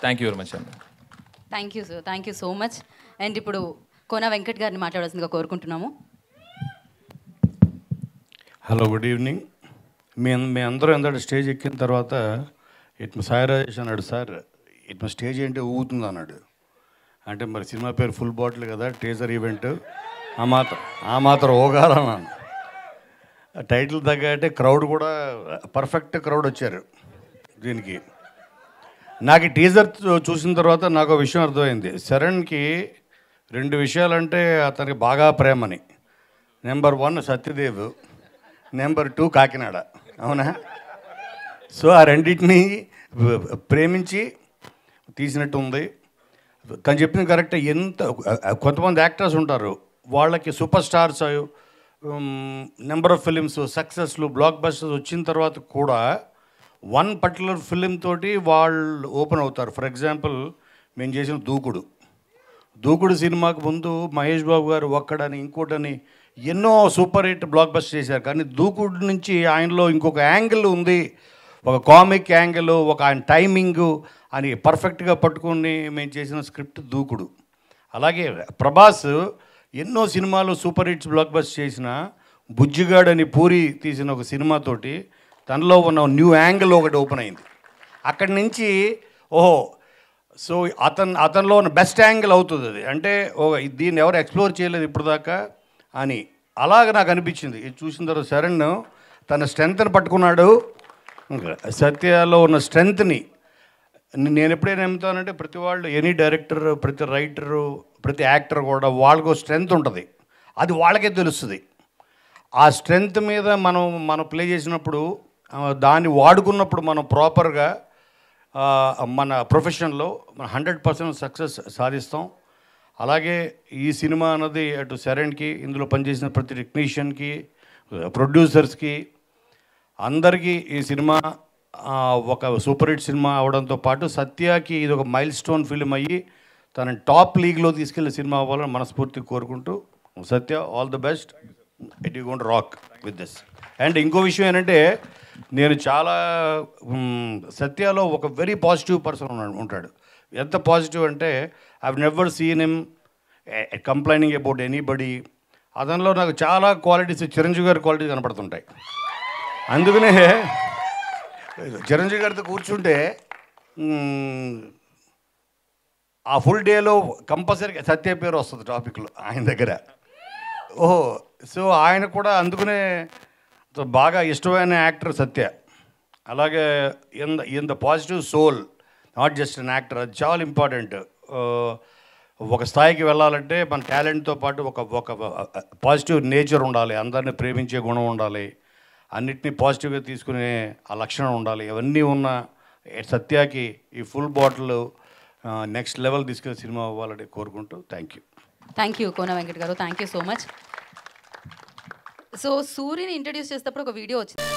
thank you very much అండి thank you sir thank you so much and ఇప్పుడు కోన వెంకట్ గారిని మాట్లాడాల్సిందిగా కోరుకుంటున్నాము హలో గుడ్ ఈవినింగ్ మీ మీ అందరూ ఎందట స్టేజ్ ఎక్కిన తర్వాత ఇట్మ సాయి రాజేష్ అన్నాడు సార్ ఇట్మ స్టేజ్ ఏంటి ఊగుతుంది అన్నాడు అంటే మరి సినిమా పేరు ఫుల్ బాటిల్ కదా టీజర్ ఈవెంట్ ఆ మాత్రం ఆ మాత్రం ఊగాలన్నాను టైటిల్ తగ్గట్టే క్రౌడ్ కూడా పర్ఫెక్ట్ క్రౌడ్ వచ్చారు దీనికి నాకు ఈ టీజర్ చూ- చూసిన తర్వాత నాకు ఒక విషయం అర్థమైంది శరణ్కి రెండు విషయాలంటే అతనికి బాగా ప్రేమని number one Satyadev number two Kakinada అవునా సో ఆ రెండింటిని ప్రేమించి తీసినట్టు ఉంది తను చెప్పింది కరెక్ట్ ఎంత కొంతమంది యాక్టర్స్ ఉంటారు వాళ్ళకి super stars number of films సక్సెస్లు బ్లాక్ బస్టర్స్ వచ్చిన తర్వాత కూడా వన్ పర్టికులర్ ఫిలిం తోటి వాళ్ళు ఓపెన్ అవుతారు ఫర్ ఎగ్జాంపుల్ మేము చేసిన దూకుడు దూకుడు సినిమాకు ముందు మహేష్ బాబు గారు ఒక్కడని ఇంకోటని ఎన్నో సూపర్ హిట్ బ్లాక్ బస్టర్ చేశారు కానీ దూకుడు నుంచి ఆయనలో ఇంకొక యాంగిల్ ఉంది ఒక కామిక్ యాంగిల్ ఒక ఆయన టైమింగ్ అని పర్ఫెక్ట్గా పట్టుకొని మేము చేసిన స్క్రిప్ట్ దూకుడు అలాగే ప్రభాస్ ఎన్నో సినిమాలు సూపర్ హిట్స్ బ్లాక్ బస్ట్ చేసిన బుజ్జిగాడ్ అని పూరి తీసిన ఒక సినిమాతోటి తనలో ఉన్న న్యూ యాంగిల్ ఒకటి ఓపెన్ అయింది అక్కడి నుంచి ఓహో సో అతను అతనిలో ఉన్న బెస్ట్ యాంగిల్ అవుతుంది అది అంటే ఓ దీన్ని ఎవరు ఎక్స్ప్లోర్ చేయలేదు ఇప్పుడు దాకా అని అలాగ నాకు అనిపించింది ఇది చూసిన తర్వాత శరణ్ తన స్ట్రెంగ్త్ని పట్టుకున్నాడు సత్యలో ఉన్న స్ట్రెంగ్త్ని నేను ఎప్పుడైనా నమ్ముతానంటే ప్రతి వాళ్ళు ఎనీ డైరెక్టర్ ప్రతి రైటరు ప్రతి యాక్టర్ కూడా వాళ్ళకు స్ట్రెంగ్త్ ఉంటుంది అది వాళ్ళకే తెలుస్తుంది ఆ స్ట్రెంగ్త్ మీద మనం మనం ప్లే చేసినప్పుడు ఆ, దాన్ని వాడుకున్నప్పుడు మనం ప్రాపర్గా ఆ, మన ప్రొఫెషన్లో మన హండ్రెడ్ పర్సెంట్ సక్సెస్ సాధిస్తాం అలాగే ఈ సినిమా అన్నది అటు శరణ్కి ఇందులో పనిచేసిన ప్రతి టెక్నీషియన్కి ప్రొడ్యూసర్స్కి అందరికీ ఈ సినిమా ఆ, ఒక సూపర్ హిట్ సినిమా అవడంతో పాటు సత్యకి ఇది ఒక మైల్ స్టోన్ ఫిల్మ్ అయ్యి తన టాప్ లీగ్లో తీసుకెళ్లే సినిమా అవ్వాలని మనస్ఫూర్తిగా కోరుకుంటూ Satya all the best it you gonna rock with this and ఇంకో విషయం ఏంటంటే నేను చాలా మ్, సత్యలో ఒక వెరీ పాజిటివ్ పర్సన్ ఉన్నాడు ఉంటాడు ఎంత పాజిటివ్ అంటే I never seen him complaining about anybody అతనిలో నాకు చాలా క్వాలిటీస్ చిరంజీవి గారి క్వాలిటీస్ కనపడుతుంటాయి అందుకనే చిరంజీవి గారితో కూర్చుంటే మ్, ఆ ఫుల్ డేలో కంపల్సరీ సత్య పేరు వస్తుంది టాపిక్లో ఆయన దగ్గర ఓహో సో ఆయన కూడా అందుకనే సో బాగా ఇష్టమైన యాక్టర్ సత్య అలాగే in the in the positive soul not just an actor అది చాలా ఇంపార్టెంట్ ఒక స్థాయికి వెళ్ళాలంటే మన టాలెంట్తో పాటు ఒక ఒక పాజిటివ్ నేచర్ ఉండాలి అందరిని ప్రేమించే గుణం ఉండాలి అన్నిటినీ పాజిటివ్గా తీసుకునే ఆ లక్షణం ఉండాలి ఇవన్నీ ఉన్న సత్యాకి ఈ ఫుల్ బాటిల్ నెక్స్ట్ లెవెల్ తీసుకెళ్ళి సినిమా అవ్వాలని కోరుకుంటూ thank you thank you Kona Venkat గారు thank you so much so సూర్యని ఇంట్రడ్యూస్ చేసేటప్పుడు ఒక వీడియో వచ్చింది